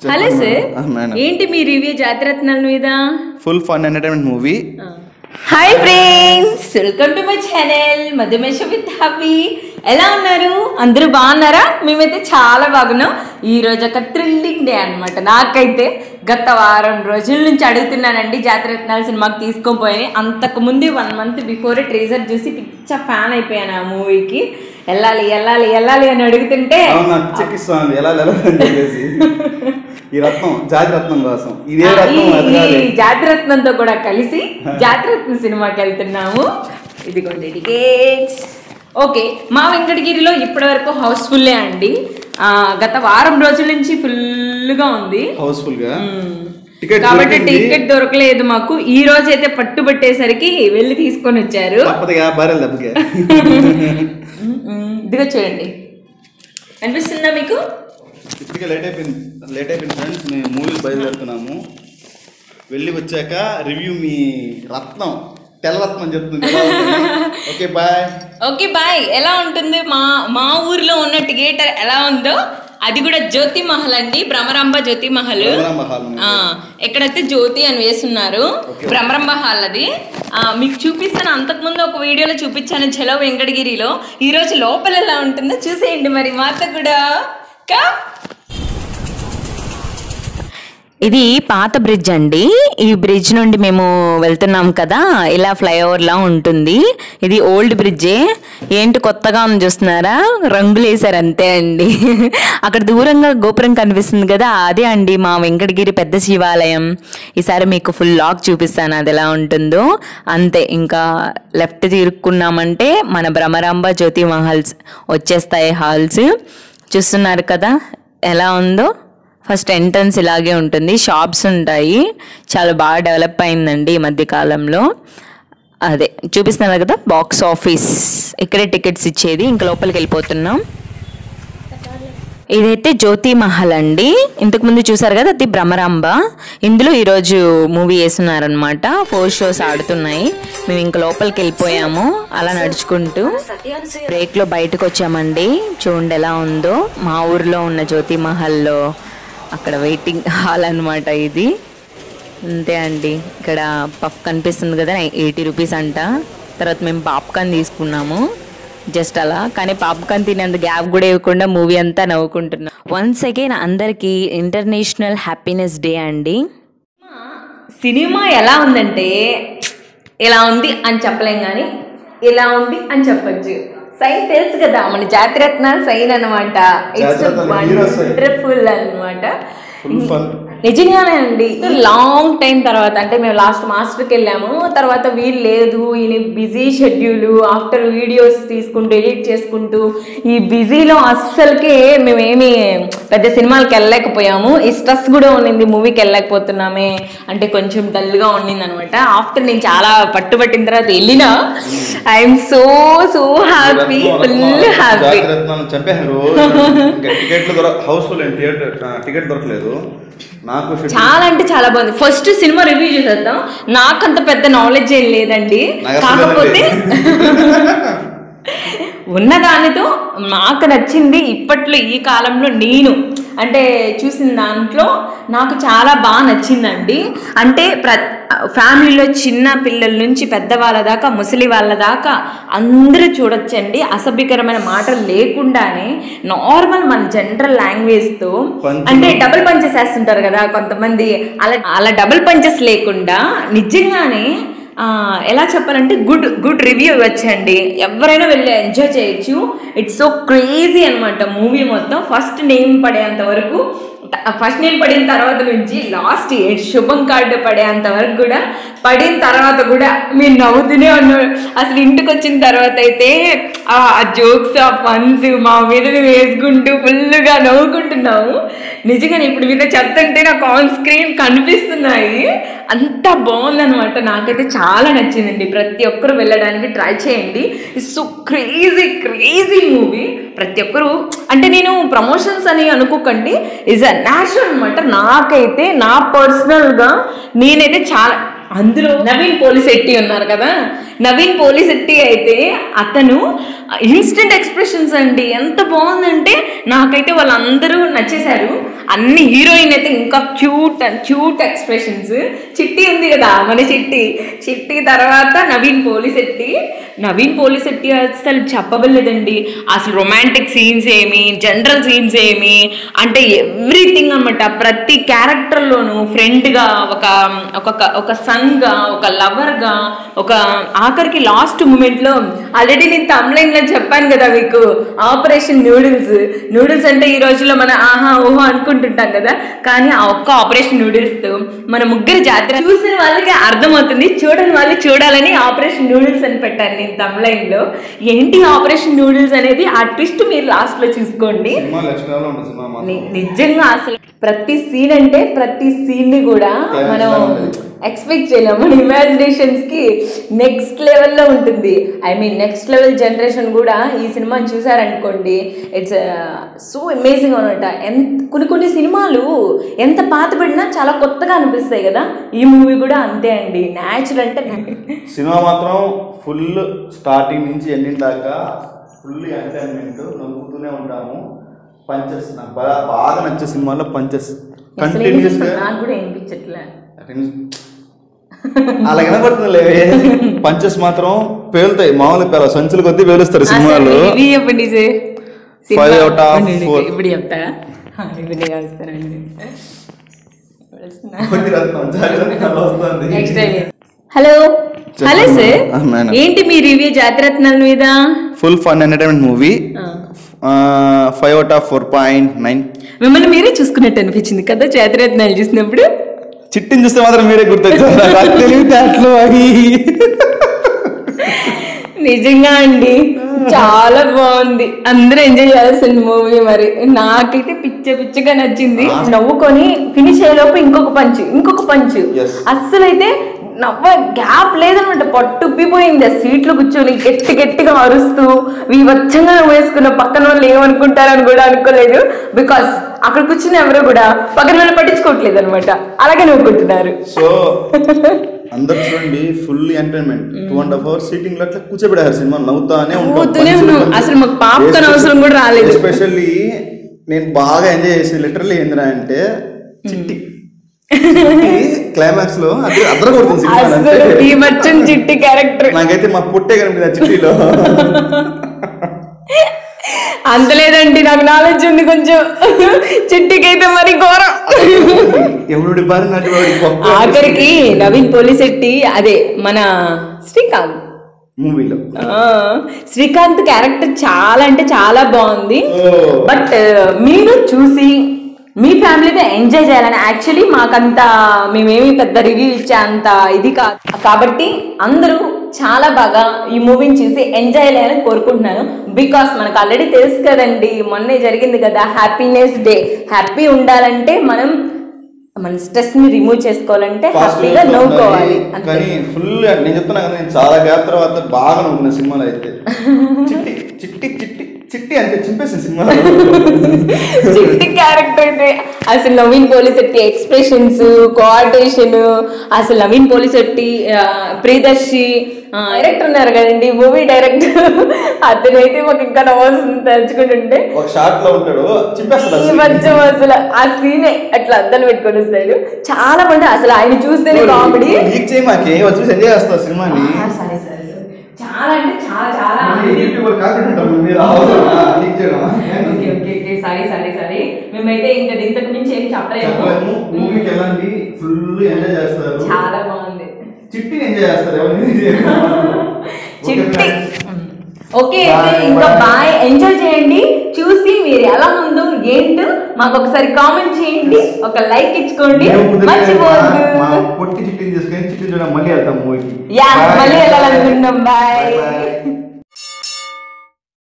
Hello sir ఆ, madam. ఏంటి మీ రివ్యూ జాతిరత్నాల మీద full fun entertainment movie hi friends welcome to my channel Madhumesha with happy ఎలా ఉన్నారు అందరూ బాగున్నారా మేమైతే చాలా బాగున్నాం ఈ రోజు ఒక థ్రిల్లింగ్ డే అన్నమాట నాకైతే గత వారం రోజుల నుంచి అడుగుతున్నానండి జాతరత్నాల సినిమాకి తీసుకొని పోయి అంతకు ముందు వన్ మంత్ బిఫోర్ ట్రేజర్ చూసి పిచ్చ ఫ్యాన్ అయిపోయాను ఆ మూవీకి వెళ్ళాలి వెళ్ళాలి వెళ్ళాలి అని అడుగుతుంటే నాకు చెక్కిస్తాను ఎలా ఎలా అని చెప్పేసి ఈ రత్నం జాతి రత్నం కోసం ఇదే ఆ, రత్నం ఈ- ఎదగాలి ఈ జాతిరత్నంతో కూడా కలిసి జాతిరత్న సినిమాకి వెళ్తున్నాము ఇదిగోండి టికెట్స్ ఓకే మా వెంకటగిరిలో ఇప్పటి వరకు హౌస్ఫుల్లే అండి ఆ, గత వారం రోజుల నుంచి ఫుల్గా ఉంది హౌస్ఫుల్ గా టికెట్ కాబట్టి దొరికింది. టికెట్ దొరకలేదు మాకు ఈ రోజు అయితే పట్టుబట్టేసరికి వెళ్ళి తీసుకొని వచ్చారు తప్పదుగా భార్యలు దెబ్బకే ఇదిగో చూడండి అనిపిస్తుందా మీకు ఇప్పటికే లేట్ అయిపోయింది లేట్ అయిపోయింది ఫ్రెండ్స్ మేము మూవీ బయలుదేరుతున్నాము వెళ్ళి వచ్చాక రివ్యూ మీ రత్నం తెల్ల రత్నం చెప్తుంది ఓకే బాయ్ ఓకే బాయ్ ఎలా ఉంటుంది మా మా ఊర్లో ఉన్న థియేటర్ ఎలా ఉందో అది కూడా జ్యోతి మహల్ అండి భ్రమరాంబ జ్యోతి మహల్ భ్రమరాంబ హాల్ ఉంది. ఆ, ఎక్కడైతే జ్యోతి అని వేస్తున్నారు భ్రమరాంబ హాల్ అది ఆ, మీకు చూపిస్తాను అంతకుముందు ఒక వీడియోలో చూపించాను చలో వెంకటగిరిలో ఈ రోజు లోపల ఎలా ఉంటుందో చూసేయండి మరి మాతో కూడా కా ఇది పాత బ్రిడ్జ్ అండి ఈ బ్రిడ్జ్ నుండి మేము వెళ్తున్నాం కదా ఇలా ఫ్లైఓవర్ లా ఉంటుంది ఇది ఓల్డ్ బ్రిడ్జే ఏంటి కొత్తగా ఉంది చూస్తున్నారా రంగులు వేసారు అంతే అండి అక్కడ దూరంగా గోపురం కనిపిస్తుంది కదా అదే అండి మా వెంకటగిరి పెద్ద శివాలయం ఈసారి మీకు ఫుల్ లాక్ చూపిస్తాను అది ఎలా ఉంటుందో అంతే ఇంకా లెఫ్ట్ తిరుక్కున్నామంటే మన భ్రమరాంబ జ్యోతి మహల్స్ వచ్చేస్తాయి హాల్స్ చూస్తున్నారు కదా ఎలా ఉందో ఫస్ట్ ఎంట్రన్స్ ఇలాగే ఉంటుంది షాప్స్ ఉంటాయి చాలా బాగా డెవలప్ అయిందండి ఈ మధ్య కాలంలో అదే చూపిస్తున్నారు కదా బాక్స్ ఆఫీస్ ఇక్కడే టికెట్స్ ఇచ్చేది ఇంకా లోపలికి వెళ్ళిపోతున్నాం ఇదైతే జ్యోతి మహల్ అండి ఇంతకు ముందు చూసారు కదా అది భ్రమరాంబ ఇందులో ఈరోజు మూవీ వేస్తున్నారనమాట ఫోర్ షోస్ ఆడుతున్నాయి మేము ఇంకా లోపలికి వెళ్ళిపోయాము అలా నడుచుకుంటూ బ్రేక్లో బయటకు వచ్చామండి చూడండి ఎలా ఉందో మా ఊర్లో ఉన్న జ్యోతి మహల్లో అక్కడ వెయిటింగ్ హాల్ అన్నమాట ఇది అంతే అండి ఇక్కడ పఫ్ కనిపిస్తుంది కదా ఎయిటీ రూపీస్ అంట తర్వాత మేము పాప్కార్న్ తీసుకున్నాము జస్ట్ అలా కానీ పాప్కార్న్ తినేంత గ్యాప్ కూడా ఇవ్వకుండా మూవీ అంతా నవ్వుకుంటున్నాం వన్స్ అగైన్ అందరికీ ఇంటర్నేషనల్ హ్యాపీనెస్ డే అండి సినిమా ఎలా ఉందంటే ఇలా ఉంది అని చెప్పలేం కానీ ఇలా ఉంది అని చెప్పొచ్చు సైన్ తెలుసు కదా మన జాతిరత్న సైన్ అనమాట it's Jathiratnalu hero sign. Wonderful అనమాట ఫుల్ ఫన్ నిజంగానే అండి లాంగ్ టైం తర్వాత అంటే మేము లాస్ట్ మాస్టర్కి వెళ్ళాము తర్వాత వీలు లేదు ఈయన బిజీ షెడ్యూల్ ఆఫ్టర్ వీడియోస్ తీసుకుంటూ ఎడిట్ చేసుకుంటూ ఈ బిజీలో అస్సలకే మేమేమి పెద్ద సినిమాలకు వెళ్ళలేకపోయాము ఈ స్ట్రెస్ కూడా ఉండింది మూవీకి వెళ్ళలేకపోతున్నామే అంటే కొంచెం డల్గా ఉండింది అనమాట ఆఫ్టర్ నేను చాలా పట్టుబట్టిన తర్వాత వెళ్ళినా I'm so so happy full happy జాతి రత్నాలను చంపేశారు ఇంకా టికెట్లు దొర హౌస్ఫుల్ అండ్ థియేటర్ టికెట్ దొరకలేదు నాకు షెడ్యూల్ చాలా అంటే చాలా బాగుంది ఫస్ట్ సినిమా రివ్యూ చేసేద్దాం నాకంత పెద్ద నాలెడ్జ్ ఏం లేదండి నాకు అసలు కాకపోతే ఉన్న దానితో నాకు నచ్చింది ఇప్పట్లో ఈ కాలంలో నేను అంటే చూసిన దాంట్లో నాకు చాలా బాగా నచ్చిందండి అంటే ప్ర ఫ్యామిలీలో చిన్న పిల్లల నుంచి పెద్దవాళ్ళ దాకా ముసలి వాళ్ళ దాకా అందరూ చూడొచ్చండి అసభ్యకరమైన మాటలు లేకుండానే నార్మల్ మన జనరల్ లాంగ్వేజ్తో పంచులు. అంటే డబుల్ పంచెస్ వేస్తుంటారు కదా కొంతమంది అలా అలా డబుల్ పంచెస్ లేకుండా నిజంగానే ఆ, ఎలా చెప్పాలంటే గుడ్ గుడ్ రివ్యూ ఇవ్వచ్చండి ఎవరైనా వెళ్ళి ఎంజాయ్ చేయొచ్చు ఇట్స్ సో క్రేజీ అనమాట మూవీ మొత్తం ఫస్ట్ నేమ్ పడేంత వరకు ఫస్ట్ నేమ్ పడిన తర్వాత నుంచి లాస్ట్ శుభం కార్డు పడేంత వరకు కూడా పడిన తర్వాత కూడా మీరు నవ్వుతూనే ఉన్నారు అసలు ఇంటికి వచ్చిన తర్వాత అయితే ఆ జోక్స్ ఆ ఫన్స్ మా మీద మేము వేసుకుంటూ ఫుల్గా నవ్వుకుంటున్నాము నిజంగానే ఇప్పుడు మీద చెప్తుంటే నాకు ఆన్ స్క్రీన్ కనిపిస్తున్నాయి అంత బాగుందనమాట నాకైతే చాలా నచ్చిందండి ప్రతి ఒక్కరు వెళ్ళడానికి ట్రై చేయండి it's so crazy crazy movie ప్రతి ఒక్కరు అంటే నేను ప్రమోషన్స్ అని అనుకోకండి ఇస్ అ న్యాచురల్ అనమాట నాకైతే నా పర్సనల్గా నేనైతే చాలా అందులో నవీన్ పోలిశెట్టి ఉన్నారు కదా నవీన్ పోలిశెట్టి అయితే అతను ఇన్స్టెంట్ ఎక్స్ప్రెషన్స్ అండి ఎంత బాగుందంటే నాకైతే వాళ్ళందరూ నచ్చేశారు అన్ని హీరోయిన్ అయితే ఇంకా క్యూట్ అండ్ క్యూట్ ఎక్స్ప్రెషన్స్ చిట్టి ఉంది కదా మన చిట్టి చిట్టి తర్వాత నవీన్ పోలిశెట్టి నవీన్ పోలిశెట్టి అసలు చెప్పబలేదండి అసలు రొమాంటిక్ సీన్స్ ఏమి జనరల్ సీన్స్ ఏమి అంటే ఎవ్రీథింగ్ అనమాట ప్రతి క్యారెక్టర్లోనూ ఫ్రెండ్గా ఒక ఒక ఒక సన్గా ఒక లవర్గా ఒక ఆఖరికి లాస్ట్ మూమెంట్లో ఆల్రెడీ నేను తమ్లైన్లో చెప్పాను కదా మీకు ఆపరేషన్ నూడిల్స్ నూడిల్స్ అంటే ఈ రోజుల్లో మన ఆహా ఓహో అనుకుంటుంటాం కదా కానీ ఆ ఒక్క ఆపరేషన్ నూడిల్స్తో మన ముగ్గురు జాతర చూసిన వాళ్ళకి అర్థమవుతుంది చూడని వాళ్ళు చూడాలని ఆపరేషన్ నూడిల్స్ అని పెట్టాను నేను తమ్లైన్లో ఏంటి ఆపరేషన్ నూడిల్స్ అనేది ఆ ట్విస్ట్ మీరు లాస్ట్లో చూసుకోండి సినిమా లక్ష్మీ ఉంటుంది సినిమా మాత్రం. ని- నిజంగా అసలు ప్రతి సీన్ అంటే ప్రతి సీన్ ని కూడా Climax మనం లా ఉంటుంది. ఎక్స్పెక్ట్ చేయలేము మన ఇమాజినేషన్స్ కి నెక్స్ట్ లెవెల్లో ఉంటుంది I mean next level generation కూడా ఈ సినిమాని చూసారనుకోండి ఇట్స్ సో అమేజింగ్ అనమాట ఎంత కొన్ని కొన్ని సినిమాలు ఎంత పాత పడినా చాలా కొత్తగా అనిపిస్తాయి కదా ఈ మూవీ కూడా అంతే అండి న్యాచురల్ అంటే సినిమా మాత్రం ఫుల్ స్టార్టింగ్ నుంచి ఎండింగ్ దాకా ఫుల్ ఎంటర్టైన్మెంట్ నవ్వుతూనే ఉంటాము పంచెస్ నాకు బాగా బాగా నచ్చే సినిమాలో పంచెస్ అసలు కంటిన్యూస్ ఏమిపిస్తుంది? నాకు కూడా వినిపించట్లే అలా కనబడుతుంది పంచెస్ మాత్రం పేలుతాయి మామూలు పేల సంచులు కొద్దీ పేలుస్తారు సినిమాలు అసలు ఇవి చెప్పండి సార్. సినిమా- Five out of ఉండండి, four. ఇప్పుడు చెప్తా ఆ, ఇప్పుడు నేను కలుస్తానండి కొద్ది రత్నం, జాగ్రత్త వస్తుంది. నెక్స్ట్ టైం హలో చెప్పండి. హలో సార్ ఆ, మేడం. ఏంటి మీ రివ్యూ జాతిరత్నాల మీద ఫుల్ ఫన్ ఎంటర్టైన్మెంట్ మూవీ ఆ. Five out of four point nine మిమ్మల్ని మీరే చూసుకున్నట్టు అనిపించింది కదా జాతిరత్నాలు చూసినప్పుడు చిట్టిని చూస్తే మాత్రం మీరే గుర్తొచ్చారు నాకు తెలివితేటలు అవి నిజంగా అండి చాలా బాగుంది అందరూ ఎంజాయ్ చేయాల్సిన మూవీ మరి నాకైతే పిచ్చ పిచ్చగా నచ్చింది నవ్వుకొని ఫినిష్ అయ్యేలోపు ఇంకొక పంచ్ ఇంకొక పంచ్ Yes. అస్సలైతే నవ్వ గ్యాప్ లేదనమాట పట్టుప్పిపోయింది ఆ సీట్లో కూర్చొని గట్టి గట్టిగా అరుస్తూ వివచ్చంగా వేసుకున్న పక్కన వాళ్ళు ఏమనుకుంటారని కూడా అనుకోలేదు బికాస్ అక్కడ కూర్చుని ఎవరు కూడా పక్కన వాళ్ళు పట్టించుకోవట్లేదు అనమాట అలాగే నవ్వుకుంటున్నారు సో అందరు చూడండి full entertainment two and half hours seating లో అట్లా కూర్చోబెట్టారు సినిమా నవ్వుతానే నవ్వుతూనే ఉన్నాం. అసలు మాకు popcorn అవసరం కూడా రాలేదు. ఎస్పెషల్లీ నేను బాగా ఎంజాయ్ చేసి లిటరల్లీ ఏందిరా అంటే చిట్టి క్లైమాక్స్ లో అది అద్దర కొడుతుంది సినిమా అసలు ఈ మచ్చం చిట్టి క్యారెక్టర్ నాకైతే మా పుట్టే కనిపించింది ఆ చిట్టిలో అంతలేదండి నాకు నాలెడ్జ్ ఉంది కొంచెం చిట్టికైతే మరి ఘోరం ఎవడు బారి నటు వాడి ఆఖరికి నవీన్ పోలిశెట్టి అదే మన శ్రీకాంత్ మూవీలో ఆ, శ్రీకాంత్ క్యారెక్టర్ చాలా అంటే చాలా బాగుంది Oh. బట్ మీరు చూసి మీ ఫ్యామిలీతో ఎంజాయ్ చేయాలని యాక్చువల్లీ మాకంత మేమేమి పెద్ద రివ్యూ ఇచ్చే అంత ఇది కాదు కాబట్టి అందరూ చాలా బాగా ఈ మూవీని చూసి ఎంజాయ్ చేయాలని కోరుకుంటున్నాను బికాస్ మనకు ఆల్రెడీ తెలుసు కదండి మొన్నే జరిగింది కదా హ్యాపీనెస్ డే హ్యాపీ ఉండాలంటే మనం మన స్ట్రెస్ ని రిమూవ్ చేసుకోవాలంటే హ్యాపీగా నవ్వుకోవాలి అంతే కానీ ఫుల్ నేను చెప్తున్నా కదా నేను చాలా గ్యాప్ తర్వాత బాగా నవ్వుకున్నా సినిమాలో అయితే చిట్టి చిట్టి చిట్టి చిట్టి అంటే చింపేసింది సినిమాలో చిట్టి క్యారెక్టర్ అయితే అసలు నవీన్ పోలిశెట్టి ఎక్స్ప్రెషన్స్ కోఆర్డినేషన్ అసలు నవీన్ పోలిశెట్టి ఆ, ప్రియదర్శి డైరెక్టర్ ఉన్నారు కదండి మూవీ డైరెక్టర్ అతనైతే మాకు ఇంకా నవ్వాల్సింది తలుచుకుంటుంటే ఒక షార్ట్ లో ఉంటాడు చింపేస్తాడు ఈ మధ్య అసలు ఆ సీనే అట్లా అద్దాలు పెట్టుకొని వస్తాడు చాలా మంది అసలు ఆయన చూస్తేనే కామెడీ లీక్ చేయి మాకే వచ్చి ఎంజాయ్ చేస్తా సినిమాని సరే సరే సరే చాలా అంటే చాలా చాలా యూట్యూబర్ కాకుండా మీరు అవసరమా లీక్ చేయడం okay okay okay sorry sorry sorry మేమైతే ఇంకా ఇంతకు మించి ఏం చెప్పలేము చెప్పలేము మూవీకి వెళ్ళండి ఫుల్ ఎంజాయ్ చేస్తారు చాలా బాగుంది చిట్టిని ఎంజాయ్ చేస్తారు ఎవరిని చిట్టి ఓకే Bye, అయితే ఇంకా bye. బాయ్ ఎంజాయ్ చేయండి చూసి మీరు ఎలా ఉందో ఏంటో మాకు ఒకసారి కామెంట్ చేయండి ఒక లైక్ ఇచ్చుకోండి మర్చిపోవద్దు మా పొట్టి చిట్టిని తీసుకొని చిట్టి చూడ మళ్ళీ వెళ్తాం మూవీకి యా మళ్ళీ వెళ్ళాలనుకుంటున్నాం బాయ్ బాయ్